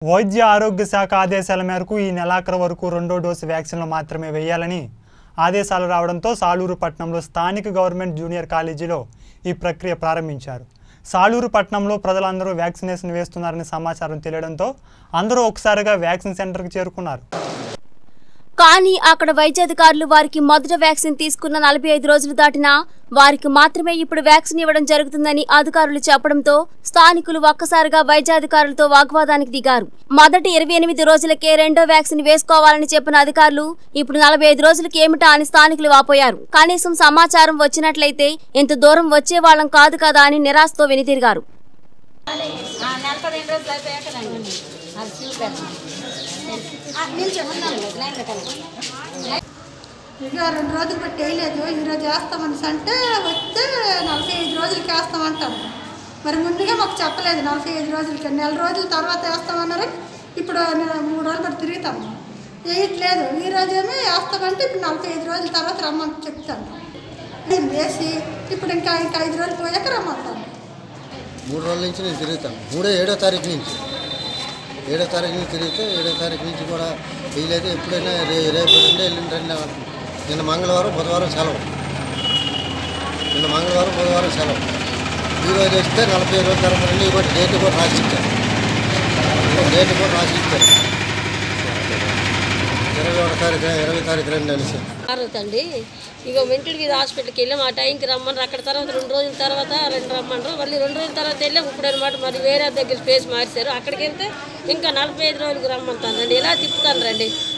వైద్య ఆరోగ్య శాఖ ఆదేశాల మేరకు ఈ నెలాఖరు వరకు రెండో డోసు వ్యాక్సిన్లు మాత్రమే వేయాలని ఆదేశాలు రావడంతో సాలూరు పట్టణంలో స్థానిక గవర్నమెంట్ జూనియర్ కాలేజీలో ఈ ప్రక్రియ ప్రారంభించారు సాలూరు పట్టణంలో ప్రజలందరూ వ్యాక్సినేషన్ వేస్తున్నారని సమాచారం తెలియడంతో అందరూ ఒకసారిగా వ్యాక్సిన్ సెంటర్కి చేరుకున్నారు కానీ అక్కడ వైద్యాధికారులు వారికి మొదట వ్యాక్సిన్ తీసుకున్న నలభై ఐదు రోజులు దాటినా వారికి మాత్రమే ఇప్పుడు వ్యాక్సిన్ ఇవ్వడం జరుగుతుందని అధికారులు చెప్పడంతో స్థానికులు ఒక్కసారిగా వైద్యాధికారులతో వాగ్వాదానికి దిగారు మొదటి ఇరవై ఎనిమిది రోజులకే రెండో వ్యాక్సిన్ వేసుకోవాలని చెప్పిన అధికారులు ఇప్పుడు నలభై ఐదు రోజులకి ఏమిటా అని స్థానికులు వాపోయారు కనీసం సమాచారం వచ్చినట్లయితే ఇంత దూరం వచ్చే వాళ్ళం కాదు కదా అని నిరాశతో వెనుతిరిగారు నెల పదిహేను రోజులు అయిపోయాకనండి అది చూపెడతాం నిల్చోమన్నాను లైన్లో కలిపి ఇక రెండు రోజులు బట్టి వేయలేదు ఈరోజు వేస్తామని అంటే వస్తే నలభై ఐదు రోజులకి వేస్తామంటాం మరి ముందుగా మాకు చెప్పలేదు నలభై ఐదు రోజులకి నెల రోజుల తర్వాత వేస్తామన్నారు ఇప్పుడు నేను మూడు రోజులు బట్టి తిరుగుతాము వేయట్లేదు ఈ రోజేమో వేస్తామంటే ఇప్పుడు నలభై ఐదు రోజుల తర్వాత రమ్మని చెప్తాను నేను వేసి ఇప్పుడు ఇంకా ఇంకా ఐదు రోజులు పోయాక రమ్మంటాను మూడు రోజుల నుంచి నేను తిరుగుతాను మూడో ఏడో తారీఖు నుంచి ఏడో తారీఖు నుంచి తిరిగితే ఏడో తారీఖు నుంచి కూడా వీలైతే ఎప్పుడైనా రే రేపు రెండే ఎల్లుండి రెండే అంటున్నాను. నిన్న మంగళవారం బుధవారం సెలవు నిన్న మంగళవారం బుధవారం సెలవు ఈ రోజు వస్తే నలభై రోజుల తర్వాత రండి ఇవ్వండి డేట్ కూడా రాసి ఇచ్చారు డేట్ కూడా రాసి ఇచ్చారు ఇరవై ఒకటో తారీఖు ఇరవై తారీఖు రండి అనేసి మారుతండి ఇక వెంటనే మీద హాస్పిటల్కి వెళ్ళాం ఆ టైంకి రమ్మన్నారు అక్కడ తర్వాత రెండు రోజుల తర్వాత రెండు రమ్మన్నారు మళ్ళీ రెండు రోజుల తర్వాత వెళ్ళాం ఇప్పుడు అనమాట మరి వేరే దగ్గర స్పేస్ మార్చారు అక్కడికి వెళ్తే ఇంకా నలభై ఐదు రోజులకి రమ్మంటాను రండి ఇలా తిప్పుతాను రండి